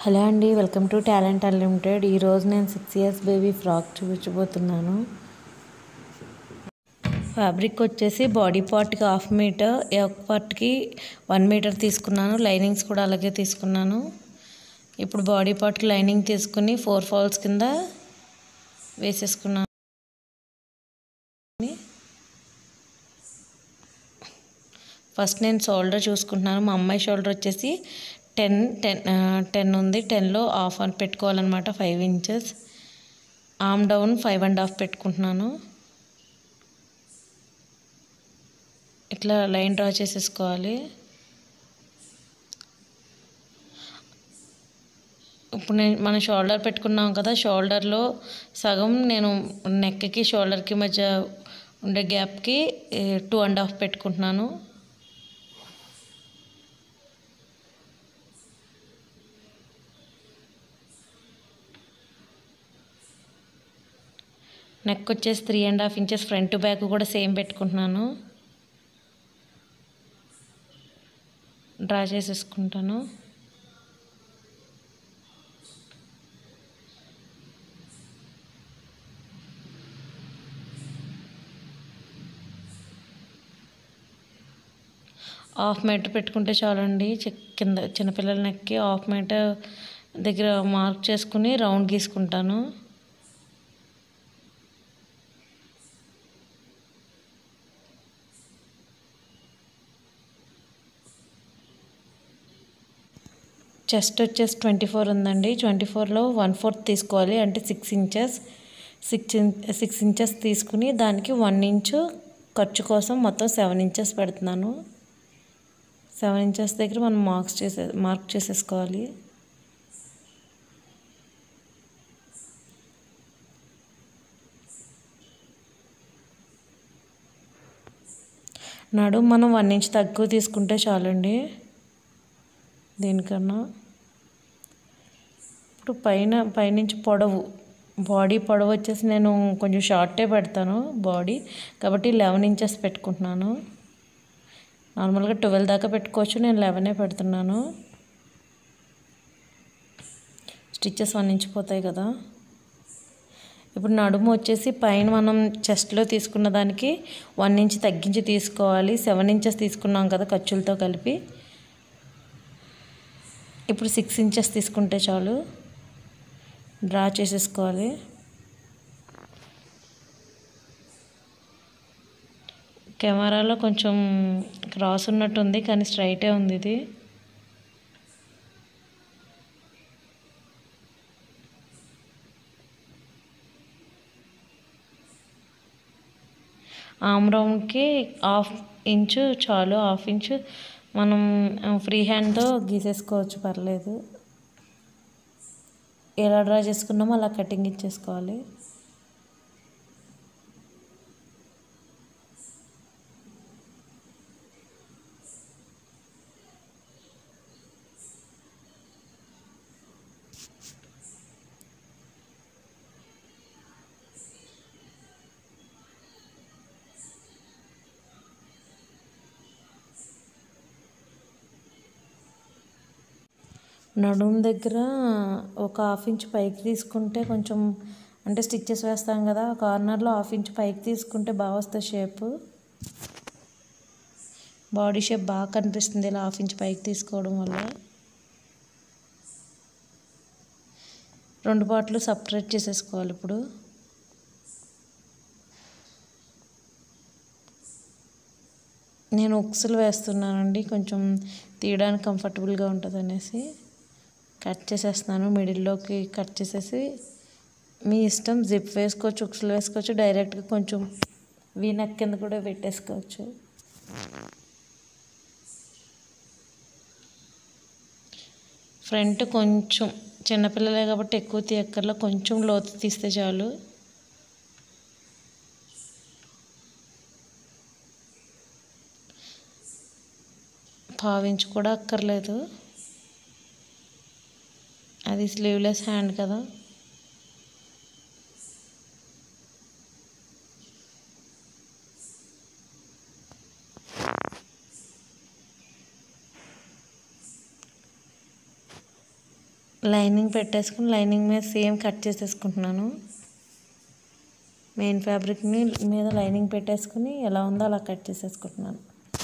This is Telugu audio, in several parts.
హలో అండి వెల్కమ్ టు టాలెంట్ అన్లిమిటెడ్ ఈరోజు నేను సిక్స్ ఇయర్స్ బేబీ ఫ్రాక్ చూపించబోతున్నాను ఫ్యాబ్రిక్ వచ్చేసి బాడీ పార్ట్కి హాఫ్ మీటర్ ఒక పార్ట్కి వన్ మీటర్ తీసుకున్నాను లైనింగ్స్ కూడా అలాగే తీసుకున్నాను ఇప్పుడు బాడీ పార్ట్కి లైనింగ్ తీసుకుని ఫోర్ ఫాల్స్ కింద వేసేసుకున్నాను ఫస్ట్ నేను షోల్డర్ చూసుకుంటున్నాను మా అమ్మాయి షోల్డర్ వచ్చేసి టెన్ టెన్ టెన్ ఉంది టెన్లో హాఫ్ అని పెట్టుకోవాలన్నమాట five inches arm down five and half పెట్టుకుంటున్నాను ఇట్లా లైన్ డ్రా చేసేసుకోవాలి ఇప్పుడు నేను మనం షోల్డర్ పెట్టుకున్నాం కదా షోల్డర్లో సగం నేను నెక్కి షోల్డర్కి మధ్య ఉండే గ్యాప్కి టూ అండ్ హాఫ్ పెట్టుకుంటున్నాను నెక్ వచ్చేసి three and half inches front back కూడా సేమ్ పెట్టుకుంటున్నాను డ్రా చేసేసుకుంటాను హాఫ్ మీటర్ పెట్టుకుంటే చాలండి కింద చిన్నపిల్లల నెక్కి హాఫ్ మీటర్ దగ్గర మార్క్ చేసుకుని రౌండ్ గీసుకుంటాను చెస్ట్ వచ్చేసి ట్వంటీ ఫోర్ ఉందండి ట్వంటీ ఫోర్లో వన్ ఫోర్త్ తీసుకోవాలి అంటే six inches six six inches తీసుకుని దానికి వన్ ఇంచు ఖర్చు కోసం మొత్తం సెవెన్ ఇంచెస్ పెడుతున్నాను సెవెన్ ఇంచెస్ దగ్గర మనం మార్క్స్ చేసే మార్క్ చేసేసుకోవాలి నడు మనం వన్ ఇంచ్ తక్కువ తీసుకుంటే చాలండి దీనికన్నా ఇప్పుడు పైన పైనుంచి పొడవు బాడీ పొడవు వచ్చేసి నేను కొంచెం షార్టే పెడతాను బాడీ కాబట్టి లెవెన్ ఇంచెస్ పెట్టుకుంటున్నాను నార్మల్గా ట్వెల్వ్ దాకా పెట్టుకోవచ్చు నేను లెవెనే పెడుతున్నాను స్టిచ్చెస్ వన్ ఇంచ్ పోతాయి కదా ఇప్పుడు నడుము వచ్చేసి పైన మనం చెస్ట్లో తీసుకున్న దానికి వన్ ఇంచ్ తగ్గించి తీసుకోవాలి సెవెన్ ఇంచెస్ తీసుకున్నాం కదా ఖర్చులతో కలిపి ఇప్పుడు సిక్స్ ఇంచెస్ తీసుకుంటే చాలు డ్రా చేసేసుకోవాలి కెమెరాలో కొంచెం క్రాస్ ఉన్నట్టు ఉంది కానీ స్ట్రైటే ఉంది ఇది ఆమ్ రౌండ్కి హాఫ్ ఇంచు చాలు హాఫ్ ఇంచు మనం ఫ్రీ హ్యాండ్తో గీసేసుకోవచ్చు పర్లేదు ఎలా డ్రా చేసుకున్నామో అలా కటింగ్ ఇచ్చేసుకోవాలి నడుము దగ్గర ఒక హాఫ్ ఇంచ్ పైకి తీసుకుంటే కొంచెం అంటే స్టిచ్చెస్ వేస్తాం కదా కార్నర్లో హాఫ్ ఇంచ్ పైకి తీసుకుంటే బాగా వస్తుంది షేప్ బాడీ షేప్ బాగా కనిపిస్తుంది ఇలా హాఫ్ ఇంచ్ పైకి తీసుకోవడం వల్ల రెండు పాటలు సపరేట్ చేసేసుకోవాలి ఇప్పుడు నేను ఉక్సులు వేస్తున్నానండి కొంచెం తీయడానికి కంఫర్టబుల్గా ఉంటుంది అనేసి కట్ చేసేస్తున్నాను మిడిల్లోకి కట్ చేసేసి మీ ఇష్టం జిప్ వేసుకోవచ్చు ఉక్సులు వేసుకోవచ్చు డైరెక్ట్గా కొంచెం వీనక్ కింద కూడా పెట్టేసుకోవచ్చు ఫ్రంట్ కొంచెం చిన్నపిల్లలే కాబట్టి ఎక్కువ తీయక్కర్లో కొంచెం లోతు తీస్తే చాలు పావించి కూడా అక్కర్లేదు అది స్లీవ్లెస్ హ్యాండ్ కదా లైనింగ్ పెట్టేసుకుని లైనింగ్ మీద సేమ్ కట్ చేసేసుకుంటున్నాను మెయిన్ ఫ్యాబ్రిక్ని మీద లైనింగ్ పెట్టేసుకుని ఎలా ఉందో అలా కట్ చేసేసుకుంటున్నాను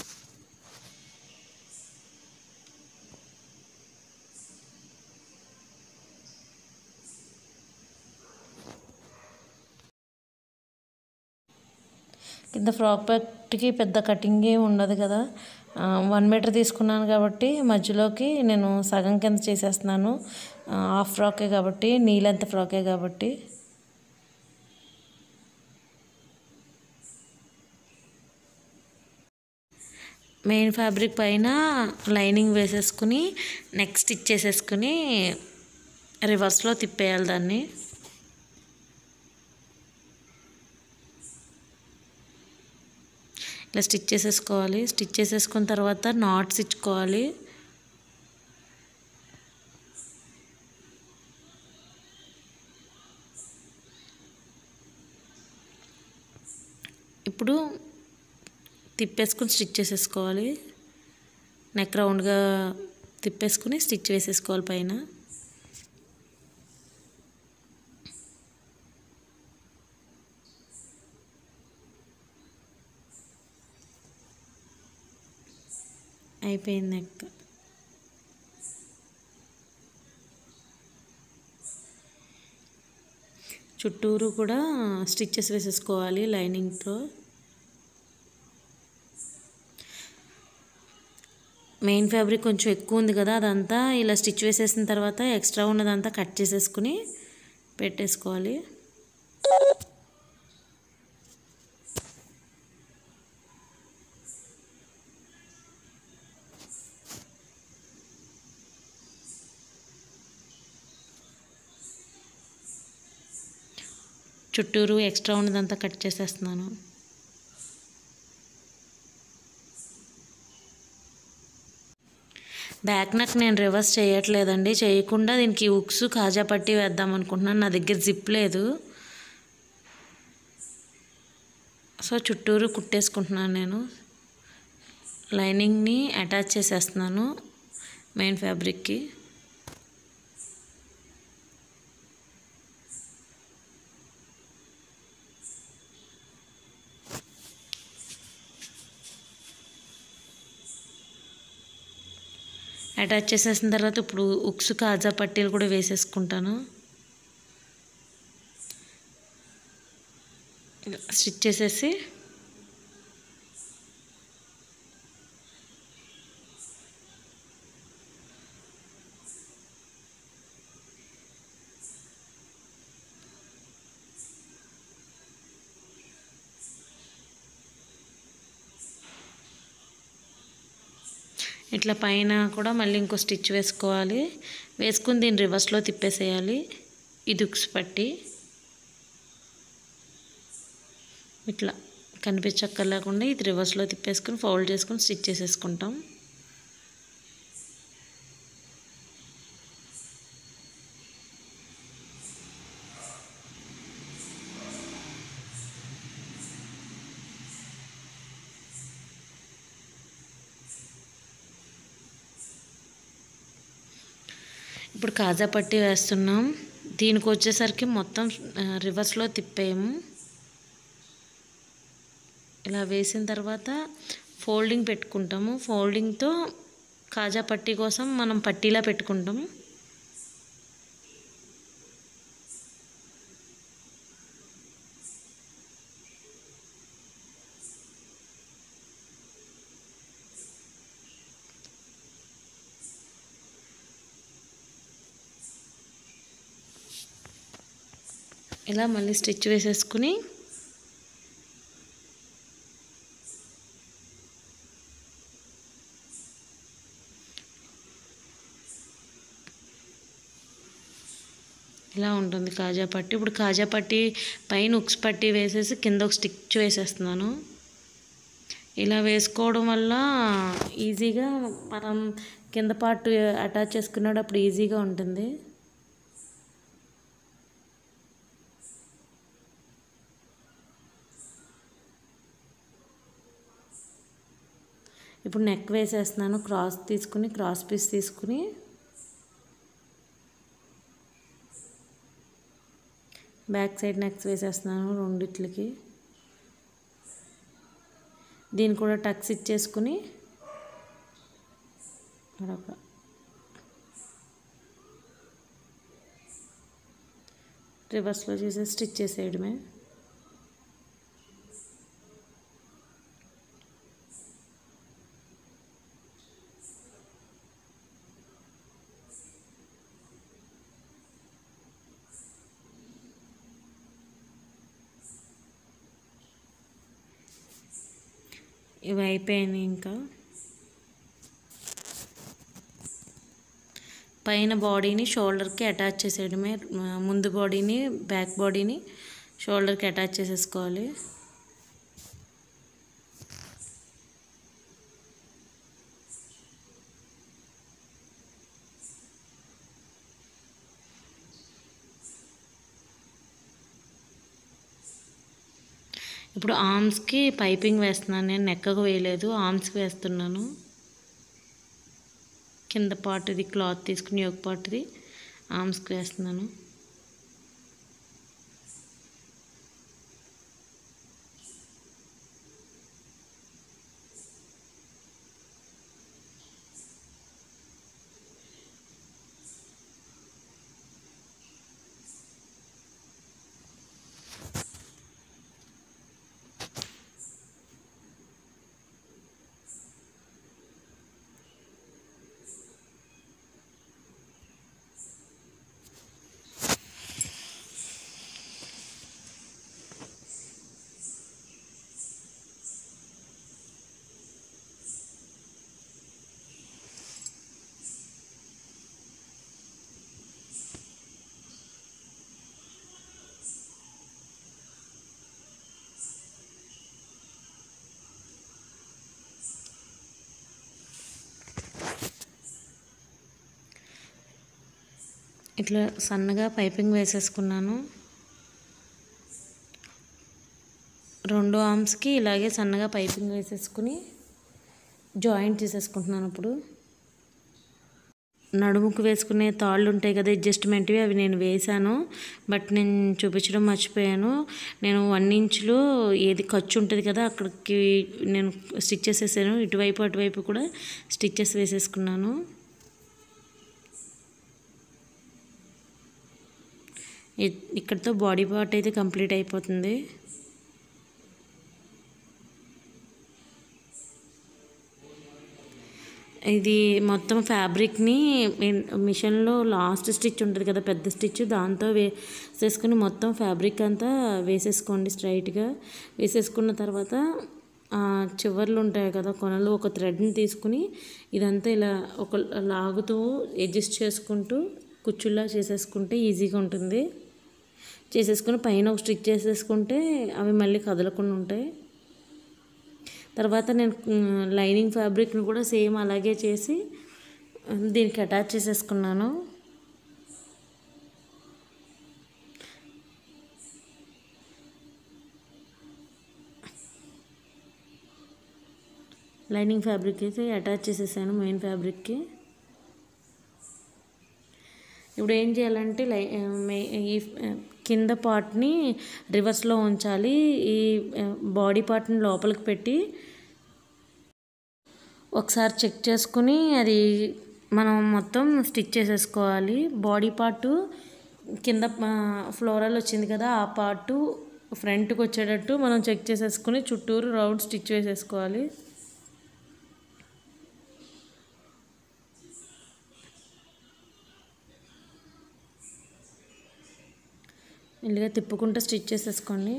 కింద ఫ్రాక్ ప్యాక్ట్కి పెద్ద కటింగ్ ఏమి ఉండదు కదా వన్ మీటర్ తీసుకున్నాను కాబట్టి మధ్యలోకి నేను సగం కింద చేసేస్తున్నాను హాఫ్ ఫ్రాకే కాబట్టి నీ లెంత్ ఫ్రాకే కాబట్టి మెయిన్ ఫ్యాబ్రిక్ పైన లైనింగ్ వేసేసుకుని నెక్ స్టిచ్ చేసేసుకుని రివర్స్లో తిప్పేయాలి దాన్ని ఇలా స్టిచ్ చేసేసుకోవాలి స్టిచ్ చేసేసుకున్న తర్వాత నాట్స్ ఇచ్చుకోవాలి ఇప్పుడు తిప్పేసుకుని స్టిచ్ చేసేసుకోవాలి నెక్ రౌండ్గా తిప్పేసుకుని స్టిచ్ వేసేసుకోవాలి పైన అయిపోయింది నెక్ చుట్టూరు కూడా స్టిచ్చెస్ వేసేసుకోవాలి లైనింగ్తో మెయిన్ ఫ్యాబ్రిక్ కొంచెం ఎక్కువ ఉంది కదా అదంతా ఇలా స్టిచ్ వేసేసిన తర్వాత ఎక్స్ట్రా ఉన్నదంతా కట్ చేసేసుకుని పెట్టేసుకోవాలి చుట్టూరు ఎక్స్ట్రా ఉన్నదంతా కట్ చేసేస్తున్నాను బ్యాక్ నెక్ నేను రివర్స్ చేయట్లేదండి చేయకుండా దీనికి ఉక్స్ కాజా పట్టి వేద్దాం అనుకుంటున్నాను నా దగ్గర జిప్ లేదు సో చుట్టూరు కుట్టేసుకుంటున్నాను నేను లైనింగ్ని అటాచ్ చేసేస్తున్నాను మెయిన్ ఫ్యాబ్రిక్కి అటాచ్ చేసేసిన తర్వాత ఇప్పుడు ఉక్స్ కాజా పట్టీలు కూడా వేసేసుకుంటాను స్టిచ్ చేసేసి ఇట్లా పైన కూడా మళ్ళీ ఇంకో స్టిచ్ వేసుకోవాలి వేసుకుని దీన్ని రివర్స్లో తిప్పేసేయాలి ఇది ఉక్స్ పట్టి ఇట్లా కనిపించక్కర్లేకుండా ఇది రివర్స్లో తిప్పేసుకుని ఫోల్డ్ చేసుకుని స్టిచ్ చేసేసుకుంటాం ఇప్పుడు కాజా పట్టి వేస్తున్నాం దీనికి వచ్చేసరికి మొత్తం రివర్స్లో తిప్పేయము ఇలా వేసిన తర్వాత ఫోల్డింగ్ పెట్టుకుంటాము ఫోల్డింగ్తో కాజా పట్టీ కోసం మనం పట్టీలా పెట్టుకుంటాము ఇలా మళ్ళీ స్టిచ్ వేసేసుకుని ఇలా ఉంటుంది కాజా పట్టి ఇప్పుడు కాజా పట్టి పైన ఉక్స్ పట్టి వేసేసి కింద ఒక స్టిచ్ వేసేస్తున్నాను ఇలా వేసుకోవడం వల్ల ఈజీగా మనం కింద పార్ట్ అటాచ్ చేసుకునేటప్పుడు ఈజీగా ఉంటుంది ఇప్పుడు నెక్ వేసేస్తున్నాను క్రాస్ తీసుకుని క్రాస్ పీస్ తీసుకుని బ్యాక్ సైడ్ నెక్స్ వేసేస్తున్నాను రెండిట్లకి దీన్ని కూడా టక్స్ ఇచ్చేసుకుని మరొక రివర్స్లో చేసే స్టిచ్ చేసేయడమే ఇవి అయిపోయినాయి ఇంకా పైన బాడీని షోల్డర్కి అటాచ్ చేసేయడమే ముందు బాడీని బ్యాక్ బాడీని షోల్డర్కి అటాచ్ చేసేసుకోవాలి ఇప్పుడు ఆర్మ్స్కి పైపింగ్ వేస్తున్నాను నేను నెక్కకు వేయలేదు ఆర్మ్స్కి వేస్తున్నాను కింద పార్ట్ ఇది క్లాత్ తీసుకుని ఒక పార్ట్ది ఆర్మ్స్కి వేస్తున్నాను ఇట్లా సన్నగా పైపింగ్ వేసేసుకున్నాను రెండు ఆర్మ్స్కి ఇలాగే సన్నగా పైపింగ్ వేసేసుకుని జాయింట్ చేసేసుకుంటున్నాను ఇప్పుడు నడుముకు వేసుకునే తాళ్ళు ఉంటాయి కదా అడ్జస్ట్మెంట్వి అవి నేను వేశాను బట్ నేను చూపించడం మర్చిపోయాను నేను వన్ ఇంచ్లో ఏది ఖర్చు ఉంటుంది కదా అక్కడికి నేను స్టిచ్ చేసేసాను ఇటువైపు అటువైపు కూడా స్టిచ్చెస్ వేసేసుకున్నాను ఇ- ఇక్కడితో బాడీ పార్ట్ అయితే కంప్లీట్ అయిపోతుంది ఇది మొత్తం ఫ్యాబ్రిక్ని మిన్- మిషన్లో లాస్ట్ స్టిచ్ ఉంటుంది కదా పెద్ద స్టిచ్ దాంతో వేసేసుకుని మొత్తం ఫ్యాబ్రిక్ అంతా వేసేసుకోండి స్ట్రైట్గా వేసేసుకున్న తర్వాత ఆ చివర్లు ఉంటాయి కదా కొనలు ఒక థ్రెడ్ని తీసుకుని ఇదంతా ఇలా ఒక లాగుతూ అడ్జస్ట్ చేసుకుంటూ కుచ్చుల్లా చేసేసుకుంటే ఈజీగా ఉంటుంది చేసేసుకుని పైన ఒక స్టిచ్ చేసేసుకుంటే అవి మళ్ళీ కదలకుండా ఉంటాయి తర్వాత నేను మ్, లైనింగ్ ఫ్యాబ్రిక్ని కూడా సేమ్ అలాగే చేసి మ్, దీనికి అటాచ్ చేసేసుకున్నాను లైనింగ్ ఫ్యాబ్రిక్ అయితే అటాచ్ చేసేసాను మెయిన్ ఫ్యాబ్రిక్కి ఇప్పుడు ఏం చేయాలంటే లై మే- ఈ కింద పార్ట్ని రివర్స్లో ఉంచాలి ఈ బాడీ పార్ట్ని లోపలికి పెట్టి ఒకసారి చెక్ చేసుకుని అది మనం మొత్తం స్టిచ్ చేసేసుకోవాలి బాడీ పార్ట్ కింద ఫ్లోరల్ వచ్చింది కదా ఆ పార్ట్ ఫ్రంట్కి వచ్చేటట్టు మనం చెక్ చేసేసుకుని చుట్టూరు రౌండ్ స్టిచ్ వేసేసుకోవాలి మెల్లిగా తిప్పుకుంటూ స్టిచ్ చేసేసుకోండి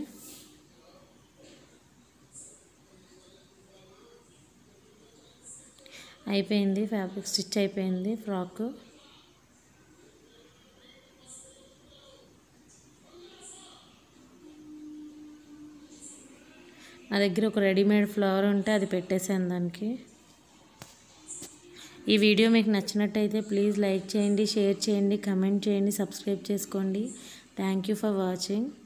అయిపోయింది ఫ్యాబ్రిక్ స్టిచ్ అయిపోయింది ఫ్రాక్ నా దగ్గర ఒక రెడీమేడ్ ఫ్లవర్ ఉంటే అది పెట్టేసాను దానికి ఈ వీడియో మీకు నచ్చినట్టయితే ప్లీజ్ లైక్ చేయండి షేర్ చేయండి కమెంట్ చేయండి సబ్స్క్రైబ్ చేసుకోండి థ్యాంక్ యూ ఫర్ వాచింగ్